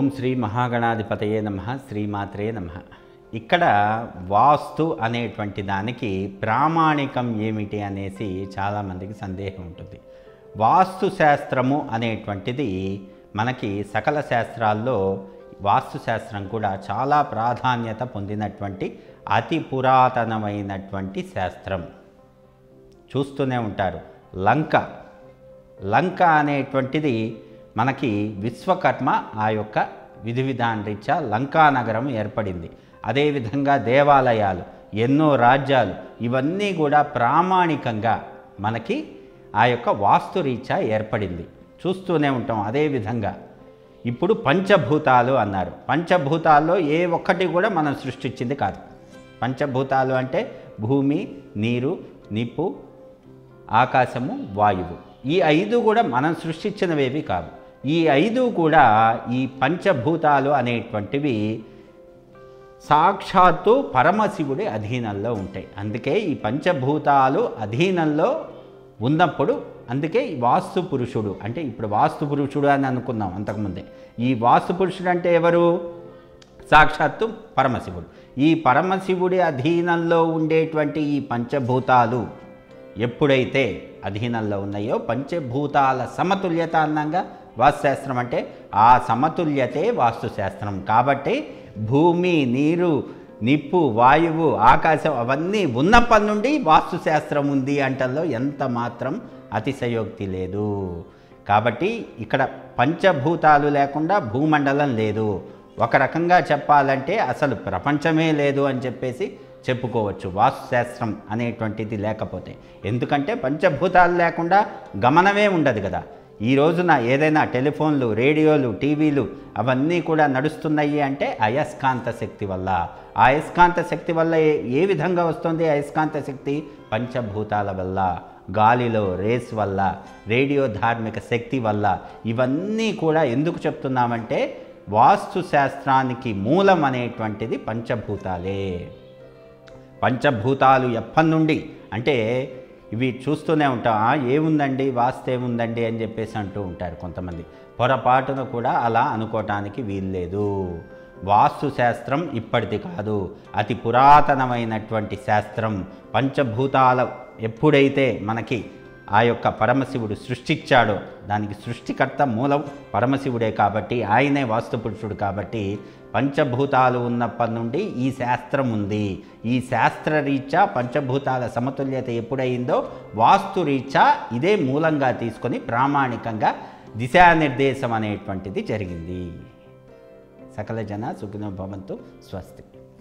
ఓం శ్రీ మహాగణాధిపతయే నమ శ్రీమాత్రే నమ ఇక్కడ వాస్తు అనేటువంటి దానికి ప్రామాణికం ఏమిటి అనేసి చాలామందికి సందేహం ఉంటుంది వాస్తు శాస్త్రము అనేటువంటిది మనకి సకల శాస్త్రాల్లో వాస్తు శాస్త్రం కూడా చాలా ప్రాధాన్యత పొందినటువంటి అతి పురాతనమైనటువంటి శాస్త్రం చూస్తూనే ఉంటారు లంక లంక అనేటువంటిది మనకి విశ్వకర్మ ఆ యొక్క విధి విధాన రీత్యా లంకా నగరం ఏర్పడింది అదేవిధంగా దేవాలయాలు ఎన్నో రాజ్యాలు ఇవన్నీ కూడా ప్రామాణికంగా మనకి ఆ యొక్క వాస్తు రీత్యా ఏర్పడింది చూస్తూనే ఉంటాం అదేవిధంగా ఇప్పుడు పంచభూతాలు అన్నారు పంచభూతాల్లో ఏ ఒక్కటి కూడా మనం సృష్టించింది కాదు పంచభూతాలు అంటే భూమి నీరు నిప్పు ఆకాశము వాయువు ఈ ఐదు కూడా మనం సృష్టించినవేవి కావు ఈ ఐదు కూడా ఈ పంచభూతాలు అనేటువంటివి సాక్షాత్తు పరమశివుడి అధీనంలో ఉంటాయి అందుకే ఈ పంచభూతాలు అధీనంలో ఉన్నప్పుడు అందుకే ఈ వాస్తు పురుషుడు అంటే ఇప్పుడు వాస్తు పురుషుడు అని అనుకున్నాం అంతకుముందే ఈ వాస్తు పురుషుడు అంటే ఎవరు సాక్షాత్తు పరమశివుడు ఈ పరమశివుడి అధీనంలో ఉండేటువంటి ఈ పంచభూతాలు ఎప్పుడైతే అధీనంలో ఉన్నాయో పంచభూతాల సమతుల్యత అన్నంగా వాస్తుశాస్త్రం అంటే ఆ సమతుల్యతే వాస్తుశాస్త్రం కాబట్టి భూమి నీరు నిప్పు వాయువు ఆకాశం అవన్నీ ఉన్నప్పటి నుండి వాస్తుశాస్త్రం ఉంది అంటల్లో ఎంత మాత్రం అతిశయోక్తి లేదు కాబట్టి ఇక్కడ పంచభూతాలు లేకుండా భూమండలం లేదు ఒక రకంగా చెప్పాలంటే అసలు ప్రపంచమే లేదు అని చెప్పేసి చెప్పుకోవచ్చు వాస్తుశాస్త్రం అనేటువంటిది లేకపోతే ఎందుకంటే పంచభూతాలు లేకుండా గమనమే ఉండదు కదా ఈ రోజున ఏదైనా టెలిఫోన్లు రేడియోలు టీవీలు అవన్నీ కూడా నడుస్తున్నాయి అంటే అయస్కాంత శక్తి వల్ల ఆ అయస్కాంత శక్తి వల్ల ఏ ఏ విధంగా వస్తుంది అయస్కాంత శక్తి పంచభూతాల వల్ల గాలిలో రేస్ వల్ల రేడియో ధార్మిక శక్తి వల్ల ఇవన్నీ కూడా ఎందుకు చెప్తున్నామంటే వాస్తు శాస్త్రానికి మూలం అనేటువంటిది పంచభూతాలే పంచభూతాలు ఎప్పటి నుండి అంటే ఇవి చూస్తూనే ఉంటాం "ఆ, ఏముందండి వాస్తు ఏముందండి అని చెప్పేసి అంటూ ఉంటారు కొంతమంది పొరపాటున కూడా అలా అనుకోవటానికి వీల్లేదు వాస్తు శాస్త్రం ఇప్పటిది కాదు అతి పురాతనమైనటువంటి శాస్త్రం పంచభూతాల ఎప్పుడైతే మనకి ఆ యొక్క పరమశివుడు సృష్టించాడో దానికి సృష్టికర్త మూలం పరమశివుడే కాబట్టి ఆయనే వాస్తుపురుషుడు కాబట్టి పంచభూతాలు ఉన్నప్పటి నుండి ఈ శాస్త్రం ఉంది ఈ శాస్త్రరీత్యా పంచభూతాల సమతుల్యత ఎప్పుడైందో వాస్తు రీత్యా ఇదే మూలంగా తీసుకొని ప్రామాణికంగా దిశానిర్దేశం అనేటువంటిది జరిగింది సకల జన సుఖినో భవంతు స్వస్తి